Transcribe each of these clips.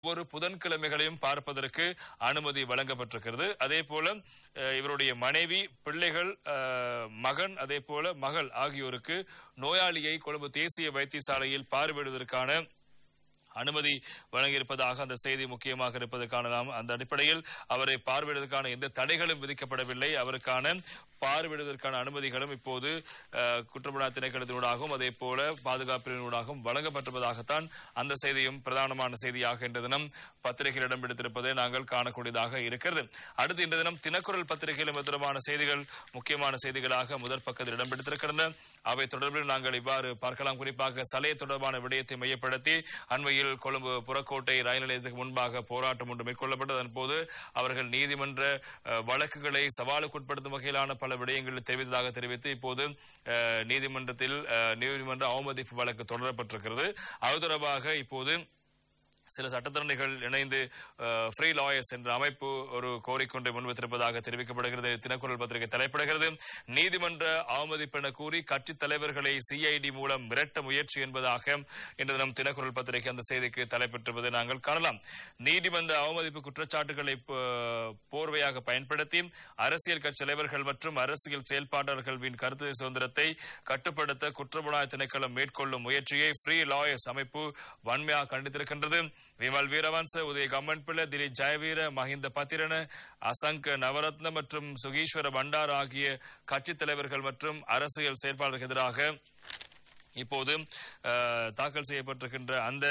ஒவ்வொரு புதன்கிழமைகளையும் பார்ப்பதற்கு அனுமதி வழங்கப்பட்டிருக்கிறது அதே போல அஹ், இவருடைய மனைவி பிள்ளைகள் அஹ், மகன் அதே போல மகள் ஆகியோருக்கு நோயாளியை கொழும்பு தேசிய வைத்தியசாலையில் பார்வையிடுவதற்கான அனுமதி வழங்கியிருப்பதாக அந்த செய்தி முக்கியமாக இருப்பதை காணலாம் அந்த அடிப்படையில் அவரை பார்வையிடுவதற்கான எந்த தடைகளும் விதிக்கப்படவில்லை அவருக்கான பார்வையிடுவதற்கான அனுமதிகளும் இப்போது அஹ், குற்றப்புலனாய்வு திணைக்களத்தினூடாகவும் அதே போல பாதுகாப்பினூடாகவும் வழங்கப்பட்டிருப்பதாகத்தான் அந்த செய்தியும் பிரதானமான செய்தியாக இன்று தினம் பத்திரிகையில் இடம் பிடித்திருப்பதை நாங்கள் காணக்கூடியதாக இருக்கிறது அடுத்து இன்று தினம் தினக்குரல் பத்திரிகையிலும் இது தொடர்பான செய்திகள் முக்கியமான செய்திகளாக முதற் பக்கத்தில் இடம் பிடித்திருக்கின்றன அவை தொடர்பில் நாங்கள் இவ்வாறு பார்க்கலாம் குறிப்பாக சலை தொடர்பான விடயத்தை மையப்படுத்தி அண்மையில் கொழும்பு புறக்கோட்டை ரயில் நிலையத்துக்கு முன்பாக போராட்டம் ஒன்று மேற்கொள்ளப்பட்டது அதன் போது அவர்கள் நீதிமன்ற அஹ், வழக்குகளை சவாலுக்குட்படுத்தும் வகையிலான பல விடயங்களை தெரிவித்ததாக தெரிவித்து இப்போது அஹ், நீதிமன்றத்தில் அஹ், நீதிமன்ற அவமதிப்பு வழக்கு தொடரப்பட்டிருக்கிறது அது தொடர்பாக இப்போது சில சட்டத்தரணிகள் இணைந்து ஃப்ரீ லாயர்ஸ் என்ற அமைப்பு ஒரு கோரிக்கொன்றை முன்வைத்திருப்பதாக தெரிவிக்கப்படுகிறது தினக்குரல் பத்திரிகை தலைப்பிடுகிறது நீதிமன்ற அவமதிப்பு என கூறி கட்சித் தலைவர்களை சிஐடி மூலம் மிரட்ட முயற்சி என்பதாக இன்று தினம் தினக்குரல் பத்திரிகை அந்த செய்திக்கு தலைப்பெற்றிருப்பதை நாங்கள் காணலாம் நீதிமன்ற அவமதிப்பு குற்றச்சாட்டுகளை ப- போர்வையாக பயன்படுத்தி அரசியல் கட்சி தலைவர்கள் மற்றும் அரசியல் செயல்பாட்டாளர்களின் கருத்து சுதந்திரத்தை கட்டுப்படுத்த குற்றப்புலனாய்வு திணைக்களம் மேற்கொள்ளும் முயற்சியை ஃப்ரீ லாயர்ஸ் அமைப்பு வன்மையாக கண்டித்திருக்கின்றது விமல் வீரவன்ச உதய கம்மன்பிள்ள திலீப் ஜெயவீர மஹிந்த பத்திரன அசங்க நவரத்ன மற்றும் சுகீஸ்வர பண்டார் ஆகிய கட்சித் தலைவர்கள் மற்றும் அரசியல் செயற்பாளர்களுக்கு எதிராக இப்போது அஹ், தாக்கல் செய்யப்பட்டிருக்கின்ற அந்த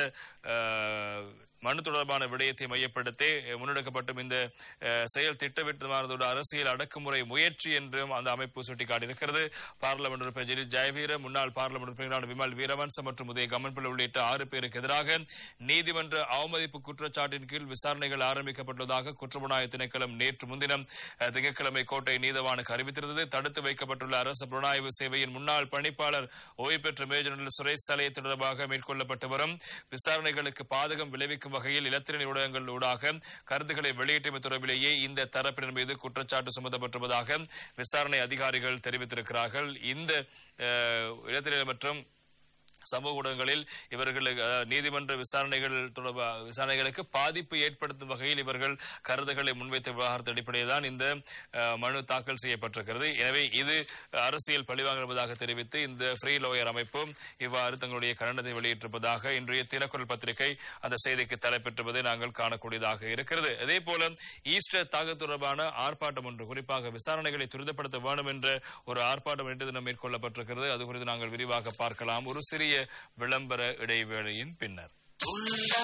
அஹ், மனு தொடர்பான விடயத்தை மையப்படுத்தி முன்னெடுக்கப்பட்டும் இந்த அஹ், செயல் திட்டமிட்டமானதோடு அரசியல் அடக்குமுறை முயற்சி என்றும் அந்த அமைப்பு சுட்டிக்காட்டியிருக்கிறது பார்லமெண்ட் உறுப்பினர் ஜெயலலிதா ஜெயவீர முன்னாள் பார்லமெண்ட் உறுப்பினரான விமல் வீரவன்ச மற்றும் உதய கமன்பிள்ளை உள்ளிட்ட ஆறு பேருக்கு எதிராக நீதிமன்ற அவமதிப்பு குற்றச்சாட்டின் கீழ் விசாரணைகள் ஆரம்பிக்கப்பட்டுள்ளதாக குற்றப்புலனாய்வு திணைக்களம் நேற்று முன்தினம் அஹ், திங்கட்கிழமை கோட்டை நீதவானுக்கு அறிவித்திருந்தது தடுத்து வைக்கப்பட்டுள்ள அரசு புலனாய்வு சேவையின் முன்னாள் பணிப்பாளர் ஓய்வு பெற்ற மேஜர் ஜெனரல் சுரேஷ் சலே தொடர்பாக மேற்கொள்ளப்பட்டு வரும் விசாரணைகளுக்கு பாதகம் விளைவிக்கும் வகையில் இலத்திரன் ஊடகங்கள் ஊடாக கருத்துக்களை வெளியிட்டமை தொடர்பிலேயே இந்த தரப்பினர் மீது குற்றச்சாட்டு சுமத்தப்பட்டிருப்பதாக விசாரணை அதிகாரிகள் தெரிவித்திருக்கிறார்கள் இந்த அஹ், இலத்திரன் மற்றும் சமூக ஊடகங்களில் இவர்களுக்கு அஹ், நீதிமன்ற விசாரணைகள் தொடர்பா விசாரணைகளுக்கு பாதிப்பு ஏற்படுத்தும் வகையில் இவர்கள் கருத்துக்களை முன்வைத்த விவகாரத்து அடிப்படையில் தான் இந்த அஹ், மனு தாக்கல் செய்யப்பட்டிருக்கிறது எனவே இது அரசியல் பழிவாங்க என்பதாக தெரிவித்து இந்த ஃப்ரீ லோயர் அமைப்பு இவ்வாறு தங்களுடைய கண்டனத்தை வெளியிட்டிருப்பதாக இன்றைய தினக்குரல் பத்திரிகை அந்த செய்திக்கு தலைப்பெற்றிருப்பதை நாங்கள் காணக்கூடியதாக இருக்கிறது அதே போல ஈஸ்டர் தாக்குதல் தொடர்பான ஆர்ப்பாட்டம் ஒன்று குறிப்பாக விசாரணைகளை துரிதப்படுத்த வேண்டும் என்ற ஒரு ஆர்ப்பாட்டம் இன்று தினம் மேற்கொள்ளப்பட்டிருக்கிறது அது குறித்து நாங்கள் விரிவாக பார்க்கலாம் ஒரு சிறிய விளம்பர இடைவேளையின் பின்னர்